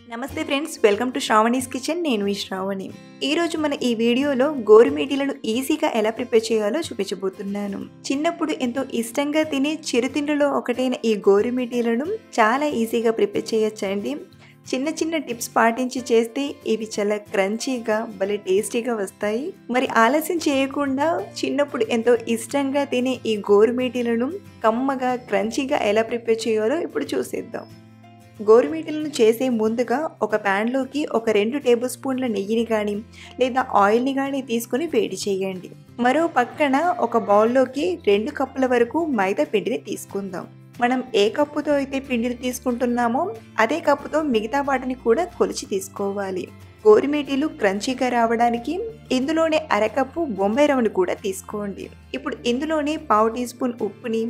నమస్తే friends welcome to Sravani's kitchen నేను మీ శ్రావణి ఈరోజు మన ఈ వీడియోలో గోరుమీటీలను ఈజీగా ఎలా ప్రిపేర్ చేయాలో చూపించబోతున్నాను చిన్నప్పుడు ఎంతో ఇష్టంగా తినే చిరుతిండ్లలో ఒకటైన ఈ గోరుమీటీలను చాలా ఈజీగా ప్రిపేర్ చేయొచ్చండి చిన్న చిన్న టిప్స్ పాటించి చేస్తే ఇవి చాలా క్రంచీగా భలే టేస్టీగా వస్తాయి మరి ఆలస్యం చేయకుండా చిన్నప్పుడు ఎంతో ఇష్టంగా తినే ఈ గోరుమీటీలను కమ్మగా క్రంచీగా ఎలా ప్రిపేర్ చేయాలో ఇప్పుడు చూసేద్దాం గోరుమీటలను చేసే ముందుగా ఒక ప్యాన్లోకి ఒక రెండు టేబుల్ స్పూన్ల నెయ్యిని కానీ లేదా ఆయిల్ని కానీ తీసుకొని వేడి చేయండి మరో పక్కన ఒక బౌల్లోకి రెండు కప్పుల వరకు మైదా పిండిని తీసుకుందాం మనం ఏ కప్పుతో అయితే పిండిని తీసుకుంటున్నామో అదే కప్పుతో మిగతా వాటిని కూడా కొలిచి తీసుకోవాలి గోరుమేటీలు క్రంచీగా రావడానికి ఇందులోనే అరకప్పు బొంబాయి రవ్వని కూడా తీసుకోండి ఇప్పుడు ఇందులోనే పావు టీ స్పూన్ ఉప్పుని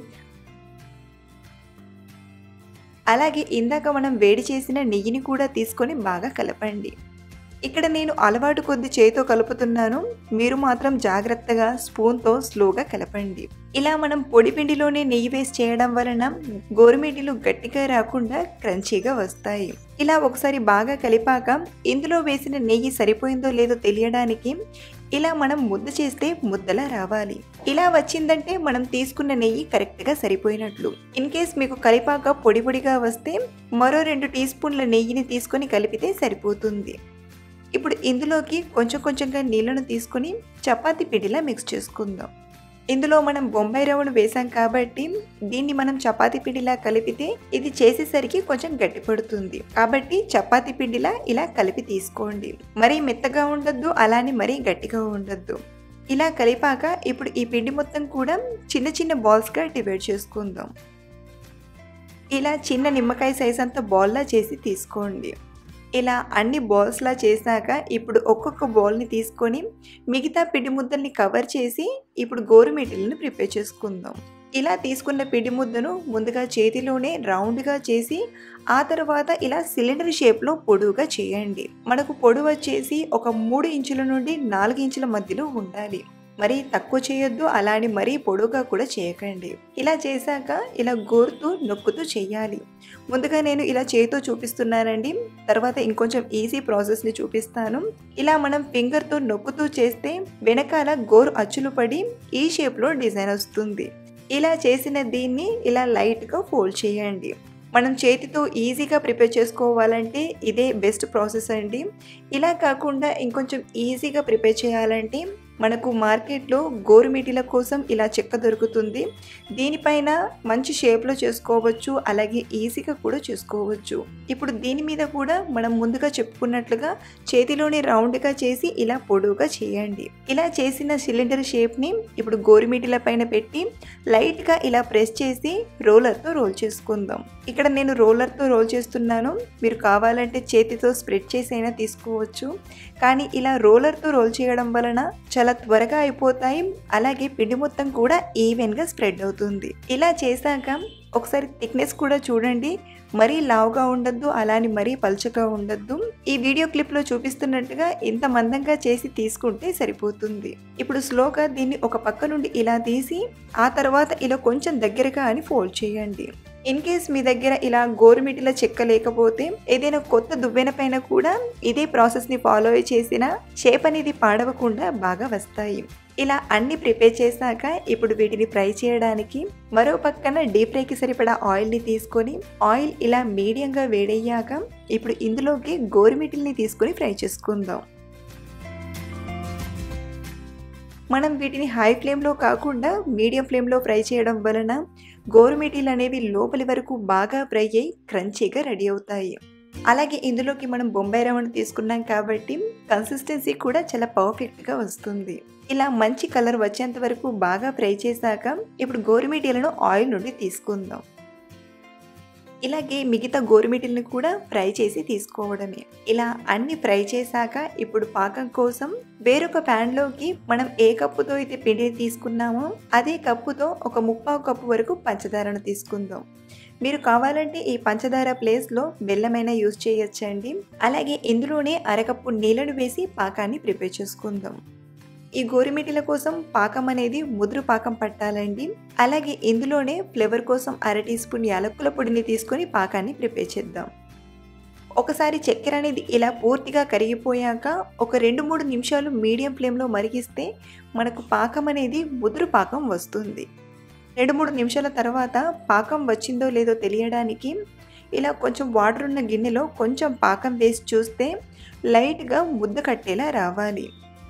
అలాగే ఇందాక మనం వేడి చేసిన నెయ్యిని కూడా తీసుకొని బాగా కలపండి ఇక్కడ నేను అలవాటు కొద్ది చేతితో కలుపుతున్నాను మీరు మాత్రం జాగ్రత్తగా స్పూన్తో స్లోగా కలపండి ఇలా మనం పొడి పిండిలోనే నెయ్యి వేసి చేయడం వలన గోరుమేటీలు గట్టిగా రాకుండా క్రంచీగా వస్తాయి ఇలా ఒకసారి బాగా కలిపాక ఇందులో వేసిన నెయ్యి సరిపోయిందో లేదో తెలియడానికి ఇలా మనం ముద్ద చేస్తే ముద్దలా రావాలి ఇలా వచ్చిందంటే మనం తీసుకున్న నెయ్యి కరెక్ట్గా సరిపోయినట్లు ఇన్ కేస్ మీకు కలిపాక పొడి పొడిగా వస్తే మరో రెండు టీ స్పూన్ల నెయ్యిని తీసుకొని కలిపితే సరిపోతుంది ఇప్పుడు ఇందులోకి కొంచెం కొంచెంగా నీళ్ళను తీసుకొని చపాతీ పిండిలా మిక్స్ చేసుకుందాం ఇందులో మనం బొంబాయి రవ్వను వేసాం కాబట్టి దీన్ని మనం చపాతీ పిండిలా కలిపితే ఇది చేసేసరికి కొంచెం గట్టి పడుతుంది కాబట్టి చపాతీ పిండిలా ఇలా కలిపి తీసుకోండి మరీ మెత్తగా ఉండొద్దు అలానే మరీ గట్టిగా ఉండొద్దు ఇలా కలిపాక ఇప్పుడు ఈ పిండి మొత్తం కూడా చిన్న చిన్న బాల్స్గా డివైడ్ చేసుకుందాం ఇలా చిన్న నిమ్మకాయ సైజ్ అంత బాల్లా చేసి తీసుకోండి ఇలా అన్ని బాల్స్లా చేశాక ఇప్పుడు ఒక్కొక్క బాల్ని తీసుకొని మిగతా పిండి ముద్దల్ని కవర్ చేసి ఇప్పుడు గోరుమిటీలను ప్రిపేర్ చేసుకుందాం ఇలా తీసుకున్న పిండి ముద్దను ముందుగా చేతిలోనే రౌండ్గా చేసి ఆ తర్వాత ఇలా సిలిండర్ షేప్లో పొడవుగా చేయండి మనకు పొడవు వచ్చేసి ఒక మూడు ఇంచుల నుండి నాలుగు ఇంచుల మధ్యలో ఉండాలి మరీ తక్కువ చేయొద్దు అలానే మరీ పొడుగా కూడా చేయకండి ఇలా చేశాక ఇలా గోరుతూ నొక్కుతూ చేయాలి ముందుగా నేను ఇలా చేతితో చూపిస్తున్నానండి తర్వాత ఇంకొంచెం ఈజీ ప్రాసెస్ని చూపిస్తాను ఇలా మనం ఫింగర్తో నొక్కుతూ చేస్తే వెనకాల గోరు అచ్చులు పడి ఈ షేప్లో డిజైన్ వస్తుంది ఇలా చేసిన దీన్ని ఇలా లైట్గా ఫోల్డ్ చేయండి మనం చేతితో ఈజీగా ప్రిపేర్ చేసుకోవాలంటే ఇదే బెస్ట్ ప్రాసెస్ అండి ఇలా కాకుండా ఇంకొంచెం ఈజీగా ప్రిపేర్ చేయాలంటే మనకు మార్కెట్లో గోరుమిటీల కోసం ఇలా చెక్క దొరుకుతుంది దీనిపైన మంచి షేప్లో చేసుకోవచ్చు అలాగే ఈజీగా కూడా చేసుకోవచ్చు ఇప్పుడు దీని మీద కూడా మనం ముందుగా చెప్పుకున్నట్లుగా చేతిలోనే రౌండ్గా చేసి ఇలా పొడవుగా చేయండి ఇలా చేసిన సిలిండర్ షేప్ని ఇప్పుడు గోరుమిటీల పైన పెట్టి లైట్గా ఇలా ప్రెస్ చేసి రోలర్తో రోల్ చేసుకుందాం ఇక్కడ నేను రోలర్తో రోల్ చేస్తున్నాను మీరు కావాలంటే చేతితో స్ప్రెడ్ చేసి అయినా తీసుకోవచ్చు కానీ ఇలా రోలర్తో రోల్ చేయడం వలన చాలా త్వరగా అయిపోతాయి అలాగే పిండి మొత్తం కూడా ఈవెన్గా స్ప్రెడ్ అవుతుంది ఇలా చేశాక ఒకసారి థిక్నెస్ కూడా చూడండి మరీ లావుగా ఉండద్దు అలానే మరీ పలుచగా ఉండద్దు ఈ వీడియో క్లిప్లో చూపిస్తున్నట్టుగా ఇంత మందంగా చేసి తీసుకుంటే సరిపోతుంది ఇప్పుడు స్లోగా దీన్ని ఒక పక్క నుండి ఇలా తీసి ఆ తర్వాత ఇలా కొంచెం దగ్గరగా అని ఫోల్డ్ చేయండి ఇన్ కేస్ మీ దగ్గర ఇలా గోరుమిటిల చెక్క లేకపోతే ఏదైనా కొత్త దువ్వెన పైన కూడా ఇదే ప్రాసెస్ని ఫాలో చేసిన షేప్ అనేది పాడవకుండా బాగా వస్తాయి ఇలా అన్ని ప్రిపేర్ చేశాక ఇప్పుడు వీటిని ఫ్రై చేయడానికి మరో పక్కన డీప్ ఫ్రైకి సరిపడా ఆయిల్ని తీసుకొని ఆయిల్ ఇలా మీడియంగా వేడయ్యాక ఇప్పుడు ఇందులోకి గోరుమిటిల్ని తీసుకొని ఫ్రై చేసుకుందాం మనం వీటిని హై ఫ్లేమ్లో కాకుండా మీడియం ఫ్లేమ్లో ఫ్రై చేయడం వలన గోరుమిటీలు అనేవి లోపలి వరకు బాగా ఫ్రై అయ్యి క్రంచీగా రెడీ అవుతాయి అలాగే ఇందులోకి మనం బొంబాయి రవ్వను తీసుకున్నాం కాబట్టి కన్సిస్టెన్సీ కూడా చాలా పర్ఫెక్ట్గా వస్తుంది ఇలా మంచి కలర్ వచ్చేంత వరకు బాగా ఫ్రై చేశాక ఇప్పుడు గోరుమిటీలను ఆయిల్ నుండి తీసుకుందాం ఇలాగే మిగతా గోరుమిటీలను కూడా ఫ్రై చేసి తీసుకోవడమే ఇలా అన్ని ఫ్రై చేశాక ఇప్పుడు పాకం కోసం వేరొక ప్యాన్లోకి మనం ఏ కప్పుతో అయితే పిండిని తీసుకున్నామో అదే కప్పుతో ఒక ముప్పావు కప్పు వరకు పంచదారను తీసుకుందాం మీరు కావాలంటే ఈ పంచదార ప్లేస్లో బెల్లమైనా యూజ్ చేయొచ్చండి అలాగే ఇందులోనే అరకప్పు నీళ్ళను వేసి పాకాన్ని ప్రిపేర్ చేసుకుందాం ఈ గోరుమిటీల కోసం పాకం అనేది ముదురు పాకం పట్టాలండి అలాగే ఇందులోనే ఫ్లేవర్ కోసం అర టీ స్పూన్ యాలకుల పొడిని తీసుకొని పాకాన్ని ప్రిపేర్ చేద్దాం ఒకసారి చక్కెర అనేది ఇలా పూర్తిగా కరిగిపోయాక ఒక రెండు మూడు నిమిషాలు మీడియం ఫ్లేమ్లో మరిగిస్తే మనకు పాకం అనేది ముదురు పాకం వస్తుంది రెండు మూడు నిమిషాల తర్వాత పాకం వచ్చిందో లేదో తెలియడానికి ఇలా కొంచెం వాటర్ ఉన్న గిన్నెలో కొంచెం పాకం వేసి చూస్తే లైట్గా ముద్ద కట్టేలా రావాలి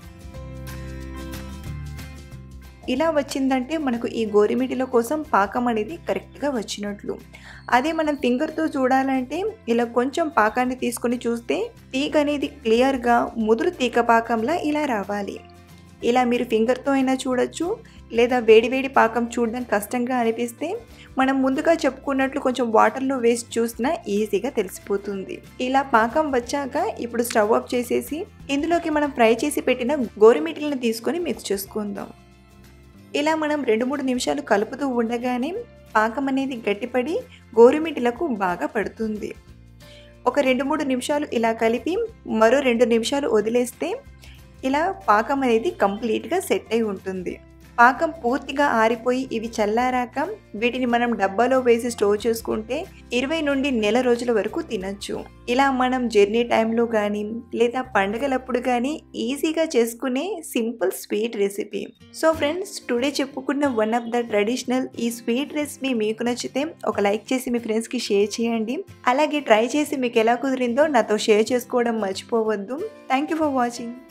ఇలా వచ్చిందంటే మనకు ఈ గోరిమిటిల కోసం పాకం అనేది కరెక్ట్గా వచ్చినట్లు అదే మనం ఫింగర్తో చూడాలంటే ఇలా కొంచెం పాకాన్ని తీసుకొని చూస్తే తీగ అనేది క్లియర్గా ముదురు తీగ పాకంలా ఇలా రావాలి ఇలా మీరు ఫింగర్తో అయినా చూడొచ్చు లేదా వేడివేడి పాకం చూడడం కష్టంగా అనిపిస్తే మనం ముందుగా చెప్పుకున్నట్లు కొంచెం వాటర్లో వేసి చూసినా ఈజీగా తెలిసిపోతుంది ఇలా పాకం వచ్చాక ఇప్పుడు స్టవ్ ఆఫ్ చేసేసి ఇందులోకి మనం ఫ్రై చేసి పెట్టిన గోరుమిటిలను తీసుకొని మిక్స్ చేసుకుందాం ఇలా మనం రెండు మూడు నిమిషాలు కలుపుతూ ఉండగానే పాకం అనేది గట్టిపడి గోరుమిటిలకు బాగా పడుతుంది ఒక రెండు మూడు నిమిషాలు ఇలా కలిపి మరో రెండు నిమిషాలు వదిలేస్తే ఇలా పాకం అనేది కంప్లీట్గా సెట్ అయి ఉంటుంది పాకం పూర్తిగా ఆరిపోయి ఇవి చల్లారాక వీటిని మనం డబ్బాలో వేసి స్టోర్ చేసుకుంటే ఇరవై నుండి నెల రోజుల వరకు తినచ్చు ఇలా మనం జర్నీ టైంలో కానీ లేదా పండుగలప్పుడు కానీ ఈజీగా చేసుకునే simple sweet recipe so friends today చెప్పుకున్న వన్ ఆఫ్ ద ట్రెడిషనల్ ఈ స్వీట్ రెసిపీ మీకు నచ్చితే ఒక లైక్ చేసి మీ ఫ్రెండ్స్కి షేర్ చేయండి అలాగే ట్రై చేసి మీకు ఎలా కుదిరిందో నాతో షేర్ చేసుకోవడం మర్చిపోవద్దు థ్యాంక్ యూ ఫర్ వాచింగ్